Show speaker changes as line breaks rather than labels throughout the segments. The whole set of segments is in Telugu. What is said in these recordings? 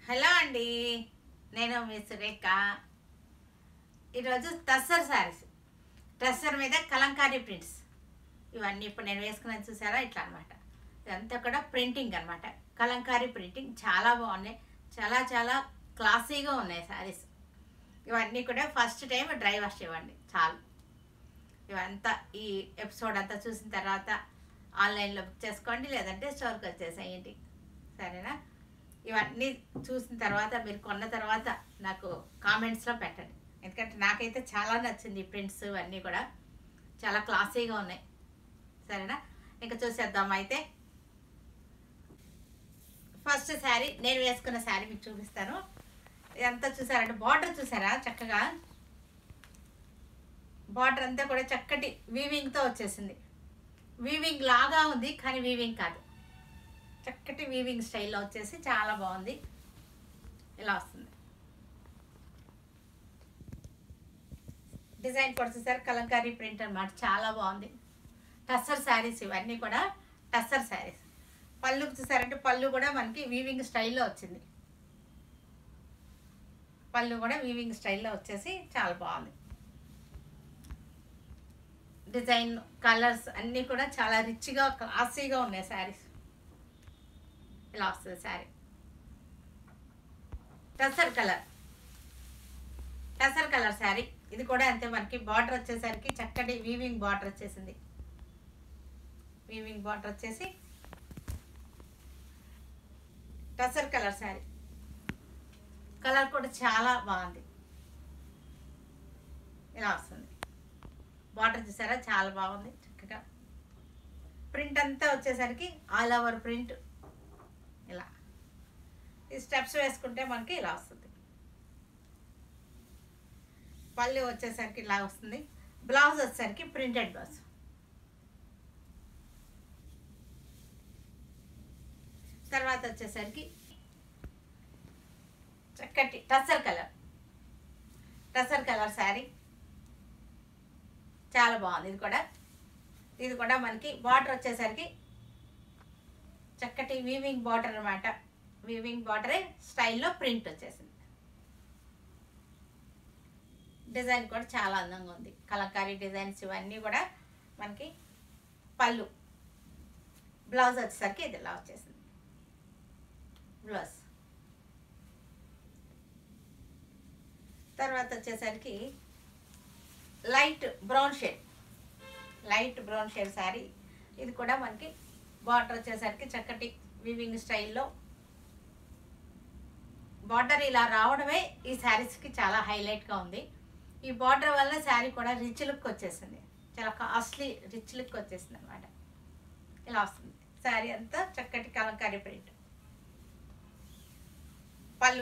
హలో అండి నేను మీ సురేఖ ఈరోజు టస్సర్ శారీస్ టస్సర్ మీద కలంకారీ ప్రింట్స్ ఇవన్నీ ఇప్పుడు నేను వేసుకున్నాను చూసారా ఇట్లా అనమాట ఇదంతా కూడా ప్రింటింగ్ అనమాట కలంకారీ ప్రింటింగ్ చాలా బాగున్నాయి చాలా చాలా క్లాసీగా ఉన్నాయి శారీస్ ఇవన్నీ కూడా ఫస్ట్ టైం డ్రై వాష్ ఇవ్వండి చాలు ఇవంతా ఈ ఎపిసోడ్ అంతా చూసిన తర్వాత ఆన్లైన్లో బుక్ చేసుకోండి లేదంటే స్టోర్కి వచ్చేసేయండి సరేనా ఇవన్నీ చూసిన తర్వాత మీరు కొన్న తర్వాత నాకు కామెంట్స్లో పెట్టండి ఎందుకంటే నాకైతే చాలా నచ్చింది ఈ ప్రింట్స్ ఇవన్నీ కూడా చాలా క్లాసీగా ఉన్నాయి సరేనా ఇంకా చూసేద్దాం అయితే ఫస్ట్ శారీ నేను వేసుకున్న శారీ మీకు చూపిస్తాను ఇదంతా చూసారంటే బార్డర్ చూసారా చక్కగా బార్డర్ అంతా కూడా చక్కటి వీవింగ్తో వచ్చేసింది వీవింగ్ లాగా ఉంది కానీ వీవింగ్ కాదు చక్కటి వీవింగ్ స్టైల్లో వచ్చేసి చాలా బాగుంది ఇలా వస్తుంది డిజైన్ కూడా చూసారు కలంకారీ ప్రింట్ అన్నమాట చాలా బాగుంది టస్సర్ శారీస్ ఇవన్నీ కూడా టస్సర్ శారీస్ పళ్ళు చూసారంటే పళ్ళు కూడా మనకి వీవింగ్ స్టైల్లో వచ్చింది పళ్ళు కూడా వీవింగ్ స్టైల్లో వచ్చేసి చాలా బాగుంది డిజైన్ కలర్స్ అన్నీ కూడా చాలా రిచ్గా క్లాసీగా ఉన్నాయి శారీస్ ఇలా వస్తుంది శారీ టసర్ కలర్ టసర్ కలర్ శారీ ఇది కూడా అంతే మనకి బార్డర్ వచ్చేసరికి చక్కటి వీవింగ్ బార్డర్ వచ్చేసింది వీవింగ్ బార్డర్ వచ్చేసి టసర్ కలర్ శారీ కలర్ కూడా చాలా బాగుంది ఇలా వస్తుంది బార్డర్ చూసారా చాలా బాగుంది చక్కగా ప్రింట్ అంతా వచ్చేసరికి ఆల్ ఓవర్ ప్రింట్ ఇలా ఈ స్టెప్స్ వేసుకుంటే మనకి ఇలా వస్తుంది పళ్ళు వచ్చేసరికి ఇలా వస్తుంది బ్లౌజ్ వచ్చేసరికి ప్రింటెడ్ బ్లౌజ్ తర్వాత వచ్చేసరికి చక్కటి టసర్ కలర్ టసర్ కలర్ శారీ చాలా బాగుంది ఇది కూడా ఇది కూడా మనకి బార్డర్ వచ్చేసరికి చక్కటి వీవింగ్ బార్డర్ అనమాట వీవింగ్ బార్డరే స్టైల్లో ప్రింట్ వచ్చేసింది డిజైన్ కూడా చాలా అందంగా ఉంది కలంకారీ డిజైన్స్ ఇవన్నీ కూడా మనకి పళ్ళు బ్లౌజ్ వచ్చేసరికి ఇది ఇలా వచ్చేసింది బ్లౌజ్ తర్వాత వచ్చేసరికి light brown shade light brown shade sari ఇది కూడా మనకి బార్డర్ వచ్చేసరికి చక్కటి వివింగ్ స్టైల్లో బార్డర్ ఇలా రావడమే ఈ శారీస్కి చాలా హైలైట్గా ఉంది ఈ బార్డర్ వల్ల శారీ కూడా రిచ్ లుక్ వచ్చేసింది చాలా కాస్ట్లీ రిచ్ లుక్ వచ్చేసింది అనమాట ఇలా వస్తుంది శారీ అంతా చక్కటి కలంకారీ ప్రింట్ పళ్ళు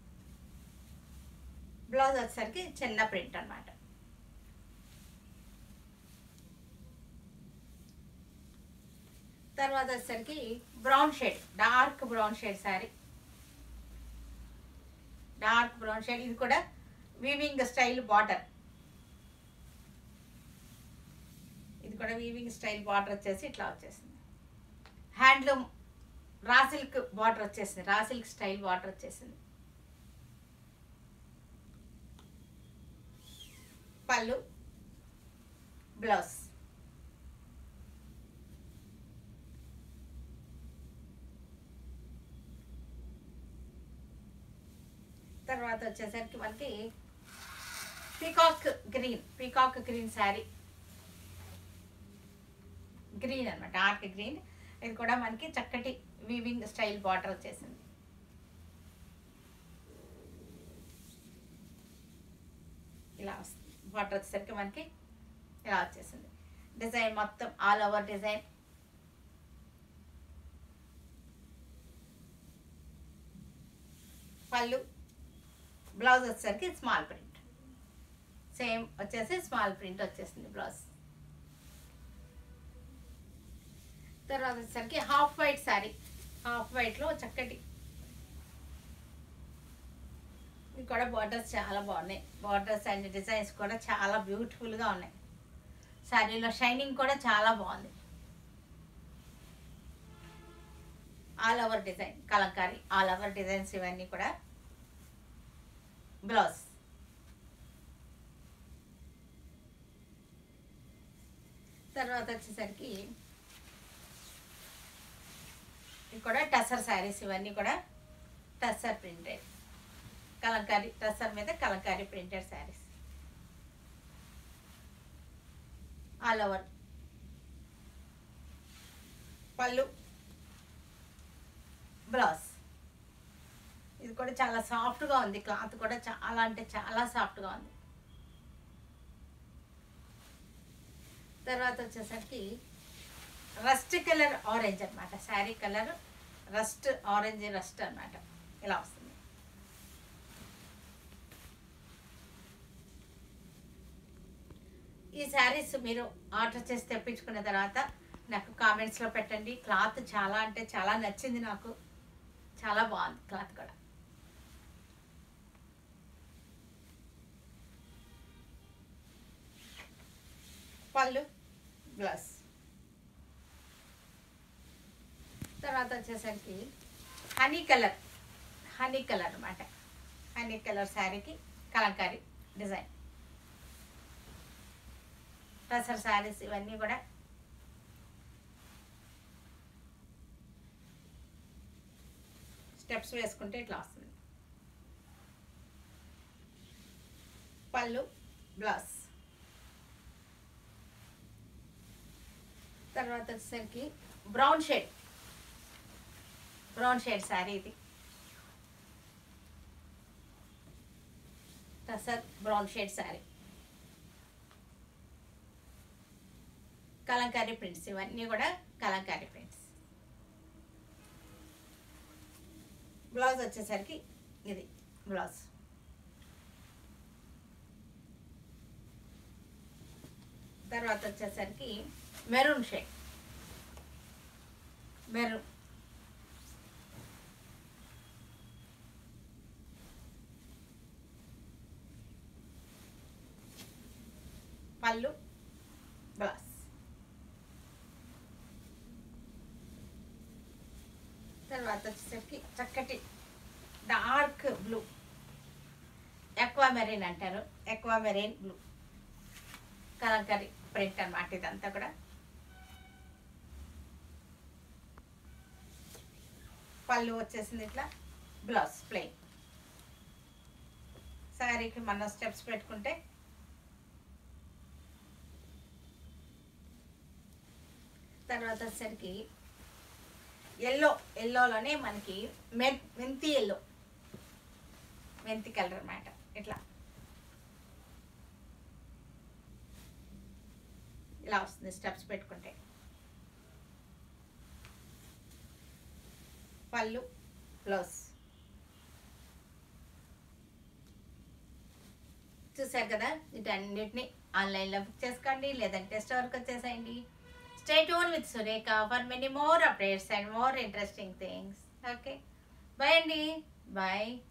బ్లౌజ్ వచ్చేసరికి చిన్న ప్రింట్ అనమాట తర్వాత వచ్చేసరికి brown shade dark brown shade sari dark brown shade ఇది కూడా వీవింగ్ స్టైల్ బార్డర్ ఇది కూడా వీవింగ్ స్టైల్ బార్డర్ వచ్చేసి ఇట్లా వచ్చేసింది హ్యాండ్లూమ్ రా సిల్క్ బార్డర్ వచ్చేసింది రా సిల్క్ స్టైల్ బార్డర్ వచ్చేసింది పళ్ళు బ్లౌజ్ తర్వాత వచ్చేసరికి మనకి peacock green peacock green sari green అనమాట డార్క్ గ్రీన్ ఇది కూడా మనకి చక్కటి వీవింగ్ స్టైల్ బార్డర్ వచ్చేసింది ఇలా వస్తుంది బార్డర్ వచ్చేసరికి మనకి ఇలా వచ్చేసింది డిజైన్ మొత్తం all over design pallu blouse వచ్చేసరికి స్మాల్ ప్రింట్ సేమ్ వచ్చేసి స్మాల్ ప్రింట్ వచ్చేసింది బ్లౌజ్ తర్వాత వచ్చేసరికి హాఫ్ వైట్ శారీ హాఫ్ వైట్లో చక్కటి ఇది కూడా బార్డర్స్ చాలా బాగున్నాయి బార్డర్స్ అండ్ డిజైన్స్ కూడా చాలా బ్యూటిఫుల్గా ఉన్నాయి శారీలో షైనింగ్ కూడా చాలా బాగుంది all over design Kalamkari all over designs ఇవన్నీ కూడా బ్లౌజ్ తర్వాత వచ్చేసరికి ఇవి కూడా టసర్ శారీస్ ఇవన్నీ కూడా టసర్ ప్రింటెడ్ కలంకారీ టసర్ మీద Kalamkari printed saris all over pallu blouse ఇది కూడా చాలా సాఫ్ట్గా ఉంది క్లాత్ కూడా చాలా అంటే చాలా సాఫ్ట్గా ఉంది తర్వాత వచ్చేసరికి రస్ట్ కలర్ ఆరెంజ్ అన్నమాట sari colour rust orange rust అన్నమాట ఇలా వస్తుంది ఈ శారీస్ మీరు ఆర్డర్ చేసి తెప్పించుకున్న తర్వాత నాకు కామెంట్స్లో పెట్టండి క్లాత్ చాలా అంటే చాలా నచ్చింది నాకు చాలా బాగుంది క్లాత్ కూడా పళ్ళు గ్లాస్ తర్వాత వచ్చేసరికి హనీ కలర్ హనీ కలర్ అన్నమాట హనీ కలర్ శారీకి కలంకారీ డిజైన్ టసర్ శారీస్ ఇవన్నీ కూడా స్టెప్స్ వేసుకుంటే ఇట్లా వస్తుంది పళ్ళు బ్లౌజ్ తర్వాత వచ్చేసరికి brown shade brown shade sari ఇది tussar brown shade sari Kalamkari prints ఇవన్నీ కూడా కలంకారీ ప్రింట్స్ బ్లౌజ్ వచ్చేసరికి ఇది బ్లౌజ్ తర్వాత వచ్చేసరికి maroon shade maroon pallu blouse తర్వాత వచ్చేసరికి చక్కటి డార్క్ బ్లూ ఎక్వా మెరీన్ అంటారు aquamarine blue Kalamkari print అన్నమాట ఇదంతా కూడా పళ్ళు వచ్చేసింది ఇట్లా బ్లౌజ్ ప్లెయిన్ శారీకి మన స్టెప్స్ పెట్టుకుంటే తర్వాత వచ్చేసరికి ఎల్లో ఎల్లోలోనే మనకి మె మెంతి ఎల్లో మెంతి కలర్ అన్నమాట ఇట్లా ఇలా వస్తుంది స్టెప్స్ పెట్టుకుంటే పళ్ళు బ్లౌజ్ చూసారు కదా వీటన్నిటిని ఆన్లైన్లో బుక్ చేసుకోండి లేదంటే స్టోర్కి వచ్చేసేయండి stay tune with Surekha for many more updates and more interesting things okay bye అండి బాయ్